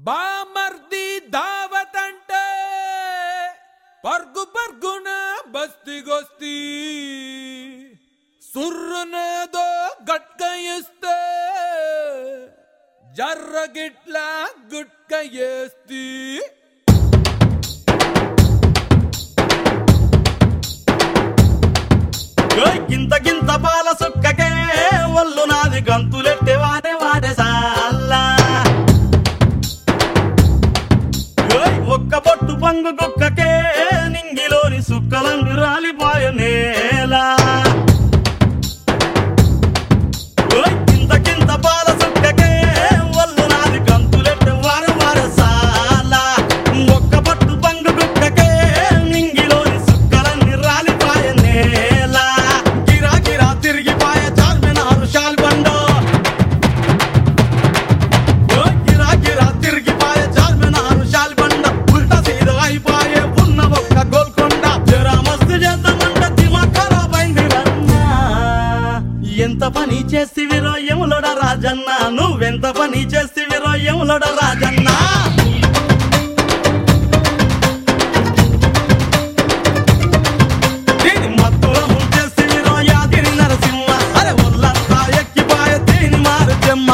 బామర్ది దావత్ అంటే పర్గు పర్గున బస్తిగొస్తి సుర్రునేదో గట్క ఇస్తే జర్ర గిట్ల గుట్క ఏస్తి ఓయ్ గింత గింత పాల సుక్కకే ఒళ్ళు నాది గంతులెట్టే వాడే వాడే సాల్లా ఓయ్ ఒక్క పొట్టు పంగు కుక్కకే నింగిలోని సుక్కలందు రాలిపోయే నేల ఓయ్ గింత గింత పాల సుక్కకే ఒళ్ళు నాది గంతులెట్టే వాడే వాడే సాల్లా ఒక్క పొట్టు పంగు కుక్కకే నింగిలోని సుక్కలన్నీ రాలిపోయే నేల గిరా గిరా తిరిగిపోయ చార్మినారు షాల్బండో ఓయ్ గిరా గిరా తిరిగిపోయ చార్మినారు షాల్బండ ఉల్టా సీదా అయిపోయే ఉన్న ఒక్క గోల్కొండ జరా మస్తు చేద్దామంట దిమాగ్ ఖరాబ్ అయింది రన్నా ఎంత పని చేస్తివిరో ఎములొడ రాజన్న నువ్వెంత పని చేస్తివిరో ఎములొడ రాజన్న దీని మత్తుల ముంచేస్తివిరో యాదిరి నరసింహ అరే ఒళ్ళంతా ఎక్కిపాయ దీని మారు జమ్మ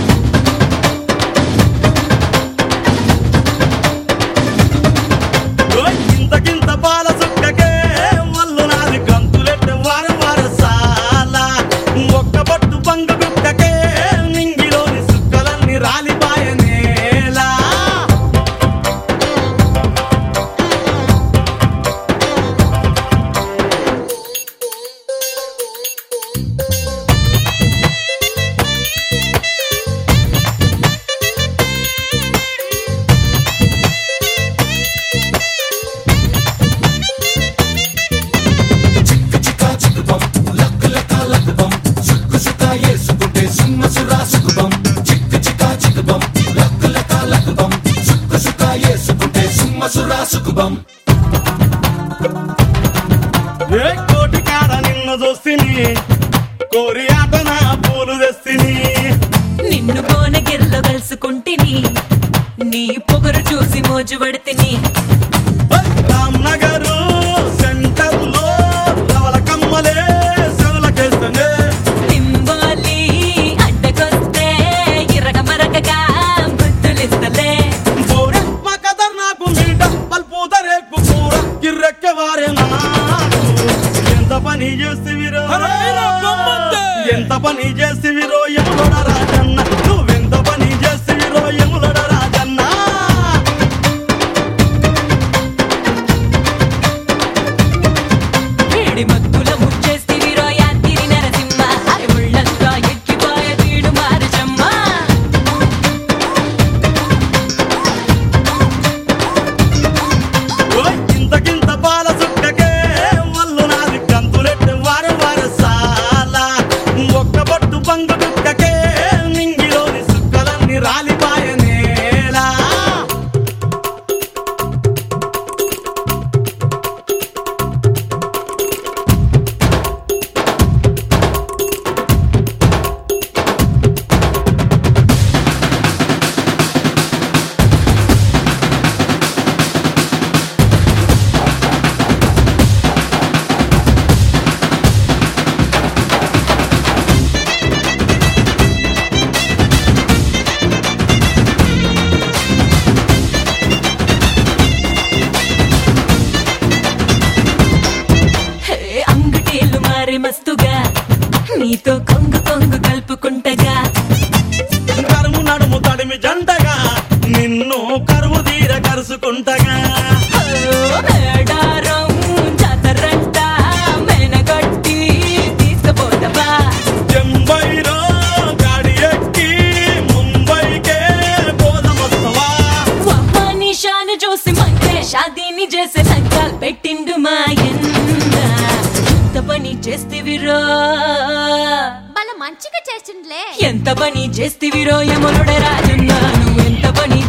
ఓయ్ గింత గింత పాల సుక్కకే వల్లు నాది గంతులెట్టే వార వార సాల ఒక్క పట్టు పంగు గుక్కకే నింగిలోని సుక్కలన్నీ రాలిపాయ నేల చిక్కు చిక్కా చిక్కుబం లక్కు లక్క లక్కుబం సుక్కు సుక్క ఏసుకుంటే సింహ సురా సుకుబం చిక్కు చిక్కా చిక్కుబం లక్కు లక్క లక్కుబం సుక్కు సుక్క ఏసుకుంటే సింహ సురా సుకుబం ఏ కోటి కాడ నిన్ను చూస్తిని కోరి ఆట నా పూలు తెస్తిని నిన్ను కోనగిరిలో కలుసుకుంటిని నీ పొగరు చూసి మోజు పడితిని రామ్నగరు సెంటర్ లో రవల కమ్మలే సెవలకేస్తనే నింబోలి అడ్డకొస్తే ఇరగ మరగగా బుద్ధులిస్తలే పూర మా కదర్ నాకు మీట పల్పూతరేకు పూర కిర్రెక్కె వారే నాకు ఎంత పని చేస్తివిరో అరే వీరా బొమ్మందే! ఎంత పని చేస్తివిరో ఎములడ రాజన్న నువ్వెంత పని చేస్తివిరో ఎములడ రాజన్న వేడి మత్తుల ముచ్చేస్తివిరో యాత్తిరి నరసింహ అరే ముళ్ళంతా ఎక్కిపోయే తీడు మారుచమ్మ ఓయ్ గింత గింత పాల సుక్కకే వల్లు నాది కంతులెట్టే వార వార సాల ఒక్క బొట్టు పంగు కుక్కకే నింగిలోని సుక్కలన్నీ రాలిపాయ నేల హే, అంగుటీలు మారి మస్తుగా నీతో కొంగు కొంగు కలుపుకుంటగా కరుము నడుము తడిమి జంటగా నిన్ను కరువు తీర కరుసుకుంటగా ఓ, మేడారం జాతరంట మెనగొట్టి తీసుకుపోతావా చెంబైలో గాడి ఎక్కి ముంబైకే పోదమొస్తవా నిషాను చూసి మంటే షాదీని చేసే సంకాల్ పెట్టిండు మా ఎన్న ఎంత పని చేస్తివిరో వాళ్ళ మంచిగా చేసిండ్లే ఎంత పని చేస్తివిరో యమునుడ రాజన్న నువ్వు ఎంత పని